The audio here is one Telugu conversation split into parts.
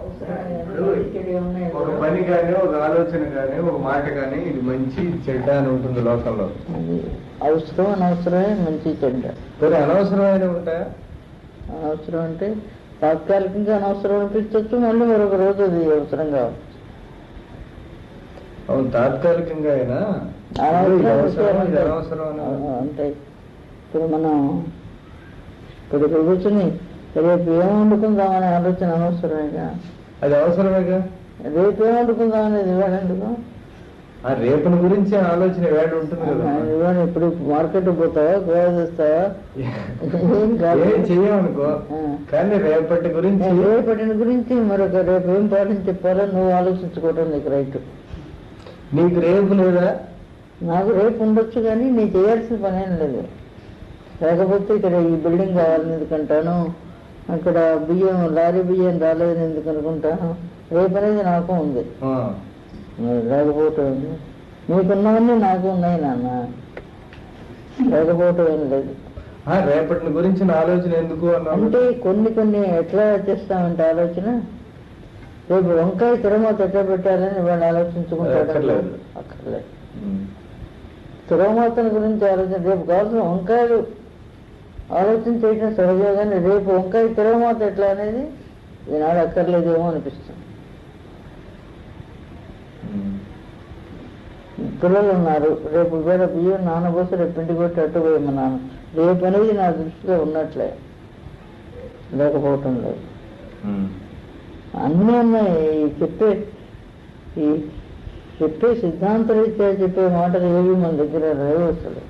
ఒక పని కానీ ఒక ఆలోచన కానీ ఒక మాట కానీ ఇది మంచి చెడ్డ అని ఉంటుంది లోకంలో అది అవసరం అనవసరమే మంచి చెడ్డ మరి అనవసరమైన ఉంటాయా అనవసరం అంటే తాత్కాలికంగా అనవసరం అనిపించవచ్చు మళ్ళీ మరొక రోజు అది అవసరం కావచ్చు అవును తాత్కాలికంగా అయినా ఇది అవసరం ఇది అనవసరం అని అంటే ఇప్పుడు మనం ఇప్పుడు ఇక్కడ కూర్చుని రేపు ఏం వండుకుందామనే ఆలోచన అనవసరమేగా అది అవసరమేగా రేపు ఏం వండుకుందాం అనేది ఇవాళ ఎందుకు ఆ రేపటి గురించి ఆలోచన వేడి ఉంటుంది కదా ఇవాళ ఇప్పుడు మార్కెట్ పోతావా గోవా చేస్తావా ఏం కాదు ఏం చెయ్యమనుకో ఆ. కానీ రేపటి గురించి రేపటిని గురించి మరొక రేపు ఏం పాఠం చెప్పాలో నువ్వు ఆలోచించుకోవటం నీకు రైట్ నీకు రేపు లేదా నాకు రేపు ఉండొచ్చు కానీ నీ చేయాల్సిన పని ఏం లేదు లేకపోతే ఇక్కడ ఈ బిల్డింగ్ కావాలని ఎందుకంటాను అక్కడ బియ్యం లారీ బియ్యం రాలేదని ఎందుకు అనుకుంటాను రేపు అనేది నాకు ఉంది ఆ. మరి లేకపోవటం ఏంది? నీకున్నవన్నీ నాకు ఉన్నాయి నాన్న లేకపోవటం ఏం లేదు ఆ, రేపటిని గురించిన ఆలోచన ఎందుకు అన్నావు అంటే కొన్ని కొన్ని ఎట్లా చేస్తామంటే ఆలోచన రేపు వంకాయ తిరుమత ఎట్లా పెట్టాలని వాళ్ళు ఆలోచించుకుంటాడు అక్కర్లేదు. అక్కర్లేదు ఉమ్. తిరుమతన గురించి ఆలోచన రేపు కావాల్సిన వంకాయలు ఆలోచన చేయడం సహజమే కానీ రేపు వంకాయ తిరుమత ఎట్లా అనేది ఈనాడు అక్కర్లేదేమో అనిపిస్తుంది ఉమ్. పిల్లలు ఉన్నారు రేపు వేరే బియ్యం నానబోసి రేపు పిండి కొట్టి అట్టు వేయమన్నాను రేపు అనేది నా దృష్టిలో ఉన్నట్లే లేకపోవటం లేదు ఉమ్. అన్నీ ఉన్నాయి ఈ చెప్పే ఈ చెప్పే సిద్ధాంతరీత్యా చెప్పే మాటలు ఏవి మన దగ్గర లేవు అసలు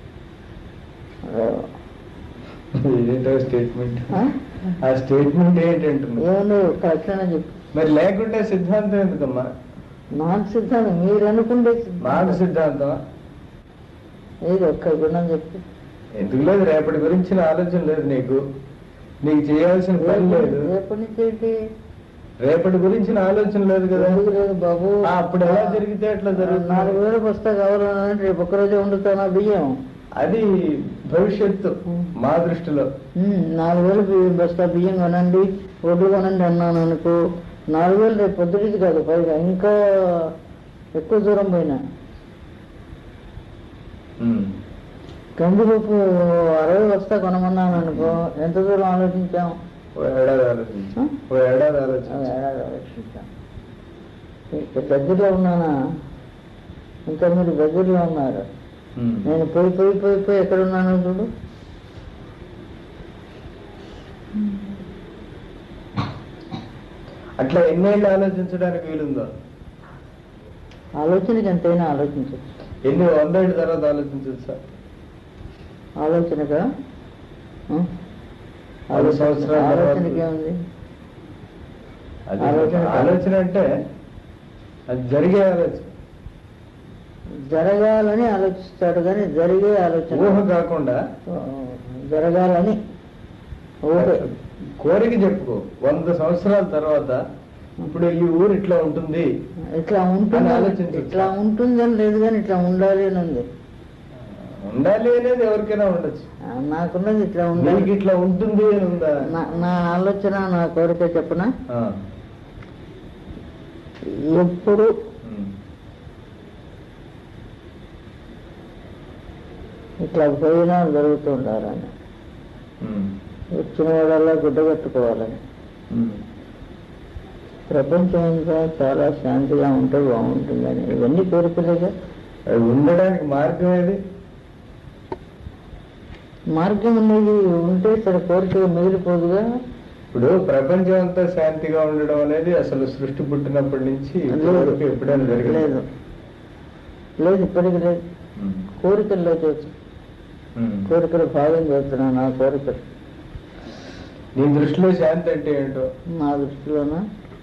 లేవు. ఏంటో స్టేట్మెంట్ ఆ? ఆ స్టేట్మెంట్ ఏంటంటున్నా ఏమన్నా ఒక లక్షణం చెప్పు మరి లేకుంటే సిద్ధాంతం ఎందుకమ్మా నాకు సిద్ధాంతం మీరు అనుకుంటే సిద్ధాంతం. నాకు సిద్ధాంతం ఏది ఒక్క గుణం చెప్పు ఎందుకు లేదు రేపటి గురించిన ఆలోచన లేదు నీకు నీకు చేయాల్సిన పని లేదు రేపటి నుంచి ఏంటి రేపటి గురించిన ఆలోచన లేదు కదా ఎందుకు లేదు బాబు ఆ, అప్పుడు ఎలా జరిగితే అట్లా జరుగుతుంది నాలుగు వేలు బస్తా కావాలన్నా రేపు ఒక్కరోజే వండుతానా బియ్యం అది భవిష్యత్తు మా దృష్టిలో ఉమ్, నాలుగు వేలు బియ్యం బస్తా బియ్యం కొనండి ఒడ్లు కొనండి అన్నాను అనుకో నాలుగు వేలు రేపు పొద్దుటిది కాదు పైగా ఇంకా ఎక్కువ దూరం పోయినా ఉమ్. కందిపప్పు అరవై బస్తా కొనమన్నాను అనుకో ఎంత దూరం ఆలోచించాం ఓ ఏడాది ఆలోచించు ఓ ఏడాది ఆ ఆలోచించు ఏడాది ఆలోచించాం ఇక్కడ దగ్గరలో ఉన్నానా ఇంకా మీరు దగ్గరలో ఉన్నారు ఉమ్. నేను పోయి పోయి పోయి పోయి ఎక్కడ ఉన్నానో చూడు అట్లా ఎన్నేళ్ళు ఆలోచించడానికి వీలుందో ఆలోచనకి ఎంతైనా ఆలోచించచ్చు ఎన్ని వందేళ్ళ తర్వాత ఆలోచించచ్చు సార్ ఆలోచనగా ఆ? ఐదు సంవత్సరాల తర్వాత. ఆలోచనకి ఏముంది అది ఆలోచన కాదు. ఆలోచన అంటే అది జరిగే ఆలోచన జరగాలని ఆలోచిస్తాడు కానీ జరిగే ఆలోచన ఊహ కాకుండా ఆ, జరగాలని ఊహ కోరిక చెప్పుకో వంద సంవత్సరాల తర్వాత ఇప్పుడు ఈ ఊరు ఇట్లా ఉంటుంది ఇట్లా అని ఉంటుంది ఆలోచించొచ్చు. ఇట్లా ఉంటుందని లేదు కానీ ఇట్లా ఉండాలి అని ఉంది ఉండాలి అనేది ఎవరికైనా ఉండొచ్చు ఆ, నాకున్నది ఇట్లా నీకు ఉండాలి ఇట్లా ఉంటుంది అని ఉందా నా నా ఆలోచన నా కోరిక చెప్పనా ఆ. ఎప్పుడు ఉమ్. ఇట్లా భోజనాలు జరుగుతూ ఉండాలని ఉమ్. వచ్చిన వాడల్లా గుడ్డ కట్టుకోవాలని ఉమ్. ప్రపంచం అంతా చాలా శాంతిగా ఉంటే బాగుంటుందని ఇవన్నీ కోరికలేగా అది ఉండడానికి మార్గం ఏది మార్గం అనేది ఉంటే సరే కోరిక మిగిలిపోదుగా ఇప్పుడు ప్రపంచం అంతా శాంతిగా ఉండడం అనేది అసలు సృష్టి పుట్టినప్పటి నుంచి ఇప్పటి వరకు ఎప్పుడైనా జరగలేదు లేదు లేదు ఇప్పటికి లేదు ఉమ్. కోరికల్లో చూసి ఉమ్. కోరికలు భాగం చేస్తున్నాను నా కోరికలు నీ దృష్టిలో శాంతి అంటే ఏంటో నా దృష్టిలోన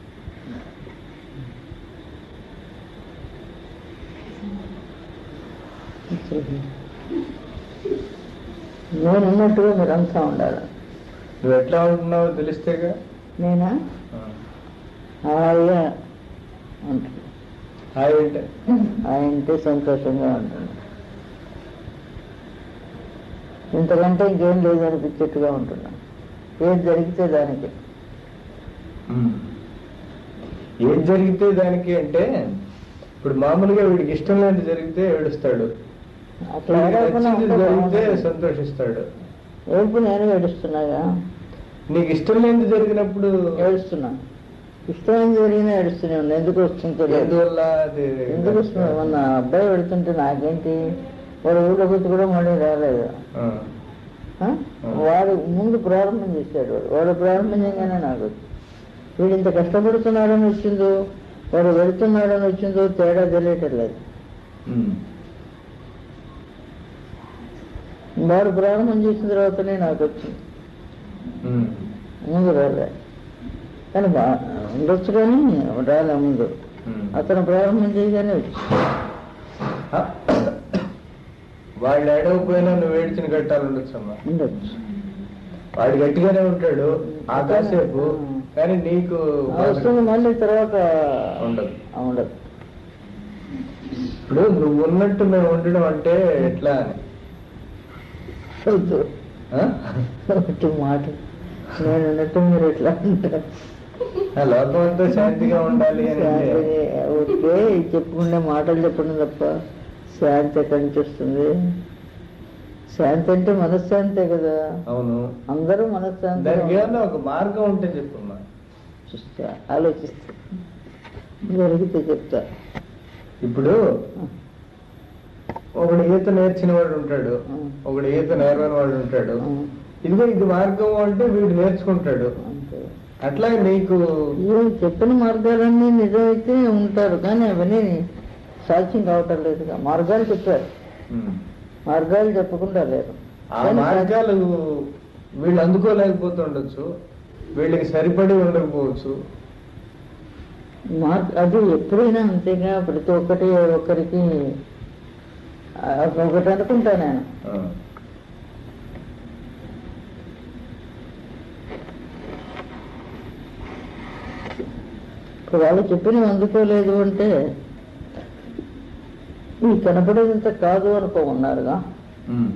నేను ఉన్నట్టుగా మీరంతా ఉండాలి నువ్వు ఎట్లా ఉంటున్నావో తెలిస్తేగా నేనా ఆ. హాయిగా ఉంటుంది హాయ్ అంటే ఆయనంటే సంతోషంగా ఉంటుంది ఇంతకంటే ఇంకేం లేదు అనిపించేట్టుగా ఉంటున్నా ఏది జరిగితే దానికి ఉమ్. ఏం జరిగితే దానికి అంటే ఇప్పుడు మామూలుగా వీడికి ఇష్టం లేని జరిగితే ఏడుస్తాడు అట్లా వీడికి ఏడవకుండా నచ్చింది ఉంటే జరిగితే బాగుంటుంది. సంతోషిస్తాడు ఏడుపు నేను ఏడుస్తున్నాగా నీకు ఇష్టం లేనిది జరిగినప్పుడు ఏడుస్తున్నా ఇష్టమైన జరిగినా ఏడుస్తూనే ఉన్నా ఎందుకు వస్తుందో తెలియదు ఎందువల్ల అది ఎందుకు వస్తున్నా మొన్న అబ్బాయి పెడుతుంటే నాకేంటి వాడు ఊళ్ళో గుర్తు కూడా మళ్ళీ రాలేదు ఆ, ఆ? వాడు ముందు ప్రారంభం చేశాడు వాడు వాడు ప్రారంభం చేయగానే నాకు వచ్చింది. వీడు ఇంత కష్టపడుతున్నాడని వచ్చిందో వాడు వెళుతున్నాడని వచ్చిందో తేడా తెలియటం లేదు ఉమ్, వాడు ప్రారంభం చేసిన తర్వాతనే నాకు వచ్చింది ఉమ్, ముందు రాలే కానీ బా ఉండొచ్చు కానీ రాలే ముందు ఉమ్. అతను ప్రారంభం చేయగానే వచ్చింది ఆ, వాళ్ళు ఏడవకపోయినా నువ్వు ఏడ్చిన కట్టాలు ఉండొచ్చమ్మా ఉండొచ్చు వాడు గట్టిగానే ఉంటాడు ఆ కాసేపు కానీ నీకు ఆ వస్తుంది మళ్ళీ తర్వాత ఉండదు. ఆ, ఉండదు ఇప్పుడు నువ్వు ఉన్నట్టు మేము ఉండడం అంటే ఎట్లా అని వద్దు. ఆ? ఒకటి మాట నేను ఉన్నట్టు మీరు ఎట్లా అంటారు ఆ లోకం అంతా శాంతిగా ఉండాలి అని అంటే శాంతి ఓకే చెప్పుకునే మాటలు చెప్పడం తప్ప శాంతి ఎక్కడి నుంచి వస్తుంది శాంతి అంటే మనశ్శాంతే కదా అవును అందరూ మనశ్శాంతి దానికి ఏమన్నా ఒక మార్గం ఉంటే చెప్పమ్మా చూస్తా ఆలోచిస్తా జరిగితే చెప్తా ఇప్పుడు ఒకడు ఈత నేర్చిన వాడు ఉంటాడు ఒకడు ఈత నేర్వని వాడు ఉంటాడు ఇదిగో ఇది మార్గం అంటే వీడు నేర్చుకుంటాడు అంతే అట్లాగే నీకు ఈ చెప్పిన మార్గాలన్నీ నిజమైతే ఉంటారు కానీ అవన్నీ సాధ్యం కావటం లేదుగా మార్గాలు చెప్పారు ఉమ్, మార్గాలు చెప్పకుండా లేరు ఆ కానీ మార్గాలు వీళ్ళు అందుకోలేకపోతుండొచ్చు వీళ్ళకి సరిపడి ఉండకపోవచ్చు మార్క్ అది ఎప్పుడైనా అంతేగా ప్రతి ఒక్కటి ఒక్కరికి ఆ, ఒకటి అనుకుంటా నేను ఆ, ఇప్పుడు వాళ్ళు చెప్పినవి అందుకోలేదు అంటే ఈ కనపడేదంత కాదు అనుకోమన్నారుగా ఉమ్,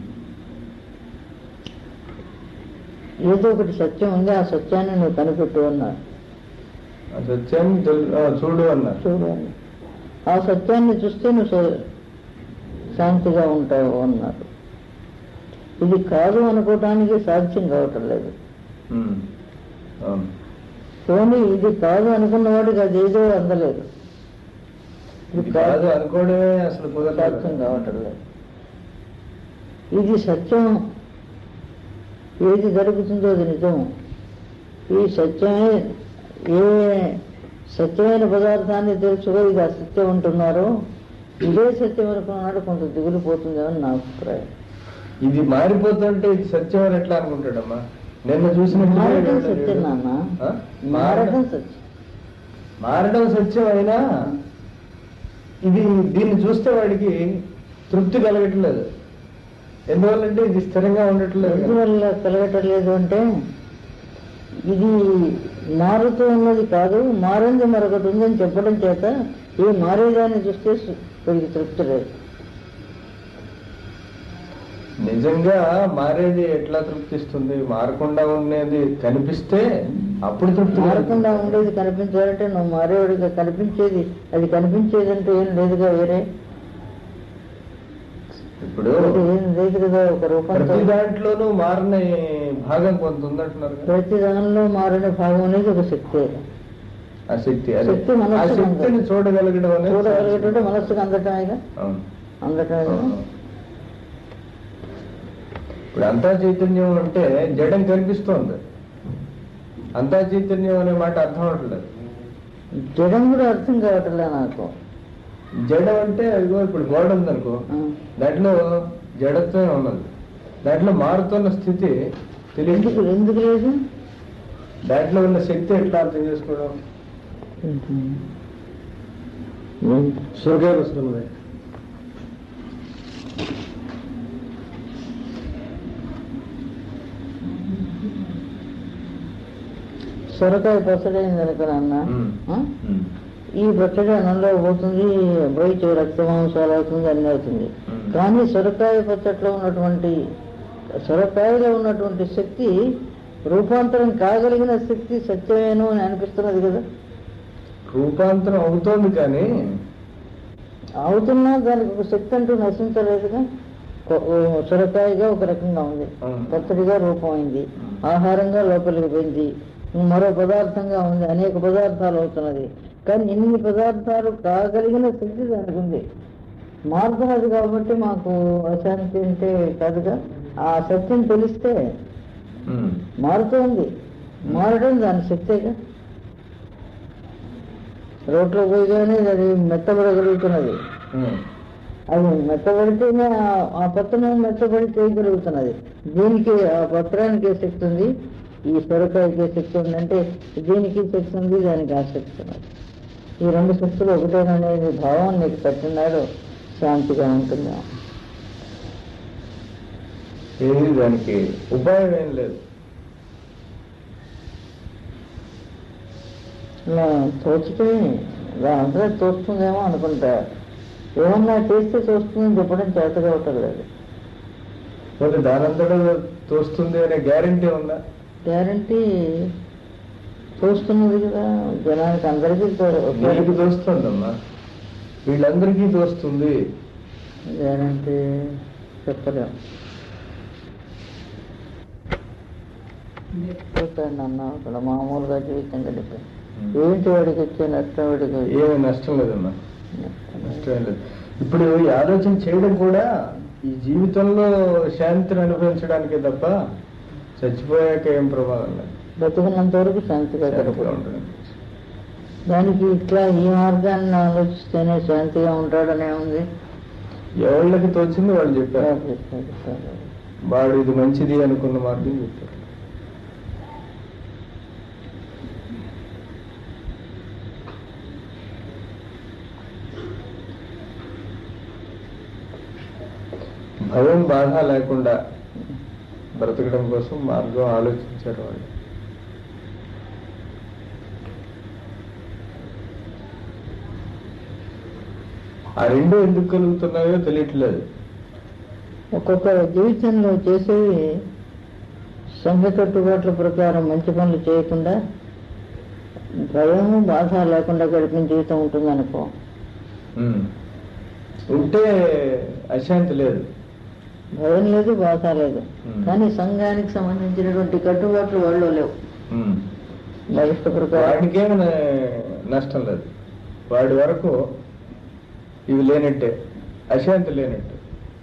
ఏదో ఒకటి సత్యం ఉంది ఆ సత్యాన్ని నువ్వు కనిపెట్టు అన్నారు ఆ సత్యాన్ని తెలు- ఆ, చూడు అన్నారు చూడు అని ఆ సత్యాన్ని చూస్తే నువ్వు స- శాంతిగా ఉంటావు అన్నారు ఇది కాదు అనుకోవటానికి సాధ్యం కావటం లేదు ఉమ్, అవును పోనీ ఇది కాదు అనుకున్న వాడికి అదేదో అందలేదు ఇది కాదు అనుకోవడమే అసలు సాధ్యం కుదరదు కావటం లేదు ఇది సత్యం ఏది జరుగుతుందో అది నిజం ఈ సత్యమే ఏ సత్యమైన పదార్థాన్ని తెలుసుకో ఇది అసత్యం అంటున్నారో ఇదే సత్యం అనుకున్నాడు కొంత దిగులు పోతుందేమని నా అభిప్రాయం ఇది మారిపోతుంటే ఇది సత్యం అని ఎట్లా అనుకుంటాడమ్మా నిన్న చూసిన మారటం సత్యం నాన్న మారటం సత్యం మారడం సత్యం అయినా ఇది దీన్ని చూస్తే వాడికి తృప్తి కలగట్లేదు ఎందువల్లంటే ఇది స్థిరంగా ఉండట్లేదు కదా. ఎందువల్ల కలగటం లేదు అంటే ఇది మారుతూ ఉన్నది కాదు మారింది మరొకటి ఉందని చెప్పడం చేత ఈ మారేదాన్ని చూస్తే సు- వీడికి తృప్తి లేదు నిజంగా మారేది ఎట్లా తృప్తిస్తుంది మారకుండా ఉండేది కనిపిస్తే అప్పుడు తృప్తి మారకుండా కలుగుతుంది. ఉండేది కనిపించాలంటే నువ్వు మారేవాడిగా కనిపించేది అది కనిపించేదంటే ఏం లేదుగా వేరే ఇప్పుడు అది ఏం లేదు కదా ఒక రూపంతో ప్రతి దాంట్లోనూ మారిన భాగం కొంత ఉందంటున్నారు కదా. ప్రతి దానిలో మారిన భాగం అనేది ఒక శక్తి ఆ శక్తి అదే శక్తి ఆ మనస్సుకు శక్తిని ఉంది. చూడగలగడం అనేది చూడగలిగేటంటే మనస్సుకు అందటమేగా అవును అందటమేగా అవును. ఇప్పుడు అంతా చైతన్యం అంటే జడం కనిపిస్తోంది అంతా చైతన్యం అనే మాట అర్థం అవట్లేదు జడం కూడా అర్థం కావట్లే నాకు జడం అంటే అదిగో ఇప్పుడు గోడ ఉందనుకో ఆ. దాంట్లో జడత్వమే ఉన్నది దాంట్లో మారుతున్న స్థితి ఎందుకు తెలియదు ఎందుకు లేదు దాంట్లో ఉన్న శక్తి ఎట్లా అర్థం చేసుకోవడం సొరకాయ వస్తున్నది సొరకాయ పచ్చడి అయింది అనుకున్నా ఉమ్. ఉమ్. ఈ పచ్చడి అన్నంలో పోతుంది బయట రక్త మాంసాలు అవుతుంది అన్నీ అవుతుంది ఉమ్. కానీ సొరకాయ పచ్చట్లో ఉన్నటువంటి సొరకాయలో ఉన్నటువంటి శక్తి రూపాంతరం కాగలిగిన శక్తి సత్యమేను అని అనిపిస్తున్నది కదా రూపాంతరం అవుతోంది కానీ అవుతున్నా దానికి ఒక శక్తి అంటూ నశించలేదుగా కొ- ఓ సొరకాయగా ఒక రకంగా ఉంది అవును. పచ్చడిగా రూపమైంది ఆహారంగా లోపలికి పోయింది మరో పదార్థంగా ఉంది అనేక పదార్థాలు అవుతున్నది కానీ ఇన్ని పదార్థాలు కాగలిగిన శక్తి దానికి ఉంది మారుతున్నది కాబట్టి మాకు అశాంతి అంటే కాదుగా ఆ సత్యం తెలిస్తే ఉమ్. మారుతోంది మారడం దాని శక్తేగా రోడ్లో పోయిగానే అది మెత్తబడగలుగుతున్నది ఉమ్. అది మెత్తబడితేనే ఆ- ఆ పత్రం మెత్తబడి చేయగలుగుతున్నది దీనికి ఆ పత్రానికి ఏ శక్తి ఉంది ఈ సొరకాయకి ఏ శక్తి ఉంది అంటే దీనికి శక్తి ఉంది దానికి ఆ శక్తి ఉన్నది ఈ రెండు శక్తులు ఒకటేననేది భావం నీకు పట్టినాడు శాంతిగా ఉంటుందా ఏది దానికి ఉపాయం ఏం లేదు ఇలా తోచితే దాంట్లో తోస్తుందేమో అనుకుంటా ఏమన్నా చేస్తే తోస్తుందని చెప్పడం చేత కావటం లేదు మరి దానంతటా తోస్తుంది అనే గ్యారంటీ ఉందా గ్యారంటీ తోస్తున్నది కదా జనానికి అందరికీ నీకు తోస్తుందమ్మా వీళ్ళందరికీ తోస్తుంది గ్యారంటీ చెప్పలేం చెప్పండి అన్న అక్కడ మామూలుగా జీవితం గడిపి ఏంటి వాడికి వచ్చే నష్టం వాడికి వచ్చే ఏమి నష్టం లేదమ్మా నష్టం లేదు. నష్టం లేదు ఇప్పుడు ఈ ఆలోచన చేయడం కూడా ఈ జీవితంలో శాంతిని అనుభవించడానికే తప్ప చచ్చిపోయాక ఏం ప్రమాదం లేదు బతుకున్నంత వరకు శాంతిగా శాంతిగా గడపడం ఉంటుంది దానికి ఇట్లా ఈ మార్గాన్ని ఆలోచిస్తేనే శాంతిగా ఉంటాడనే ఉంది ఎవళ్ళకి తోచింది వాళ్ళు చెప్పారు వాడు ఇది మంచిది అనుకున్న మార్గం చెప్పారు భయం బాధ లేకుండా బ్రతకడం కోసం మార్గం ఆలోచించారు వాళ్ళు ఆ రెండు ఎందుకు కలుగుతున్నాయో తెలియట్లేదు ఒక్కొక్క జీవితంలో చేసేవి సంఘ కట్టుబాట్ల ప్రకారం మంచి పనులు చేయకుండా భయము బాధ లేకుండా గడిపిన జీవితం ఉంటుందనుకో ఉమ్. ఉంటే అశాంతి లేదు భయం లేదు బాధ లేదు Hmm. కానీ సంఘానికి సంబంధించినటువంటి కట్టుబాట్లు వాళ్ళు లేవు ఉమ్. బహిష్ట ప్రకారం వాడికేమి నష్టం లేదు వాడి వరకు ఇవి లేనట్టే అశాంతి లేనట్టు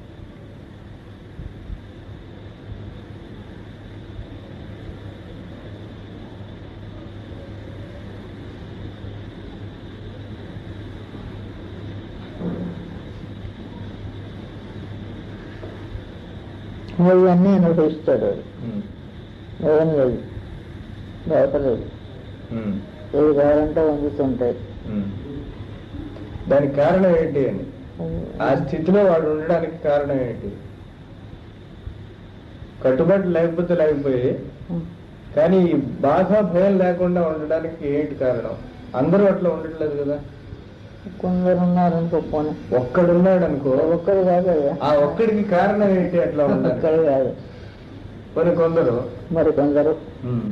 ఇవన్నీ అనుభవిస్తాడు వాడు. ఉమ్. భయం లేదు బాధ లేదు ఉమ్. ఏది కావాలంటే వందుతుంటాయి ఉమ్. దానికి కారణం ఏంటి అని ఆ స్థితిలో వాడు ఉండడానికి కారణం ఏంటి కట్టుబాటు లేకపోతే లేకపోయి కానీ ఈ బాధ భయం లేకుండా ఉండడానికి ఏంటి కారణం అందరూ అట్లా ఉండట్లేదు కదా కొందరు ఉన్నారనుకో పోనీ ఒక్కడున్నాడు అనుకో ఒక్కరు కాదయ్యా ఆ ఒక్కడికి కారణం ఏంటి అట్లా ఉండడానికి ఒక్కరు కాదు కొన్ని కొందరు మరి కొందరు ఉమ్.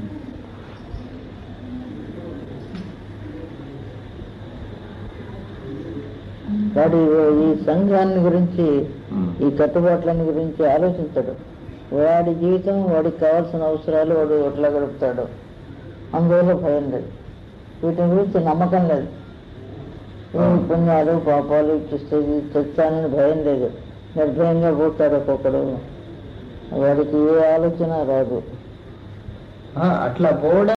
వాడు ఈ సంఘాన్ని గురించి ఉమ్. ఈ కట్టుబాట్లని గురించి ఆలోచించడు వాడి జీవితం వాడికి కావాల్సిన అవసరాలు వాడు ఎట్లా గడుపుతాడు అందువల్ల భయం లేదు వీటి గురించి నమ్మకం లేదు ఈ ఆ. పుణ్యాలు పాపాలు చూస్తే తెచ్చానని భయం లేదు నిర్భయంగా పోతాడు ఒక్కొక్కడు వాడికి ఏ ఆలోచన రాదు ఆ, అట్లా పోవడం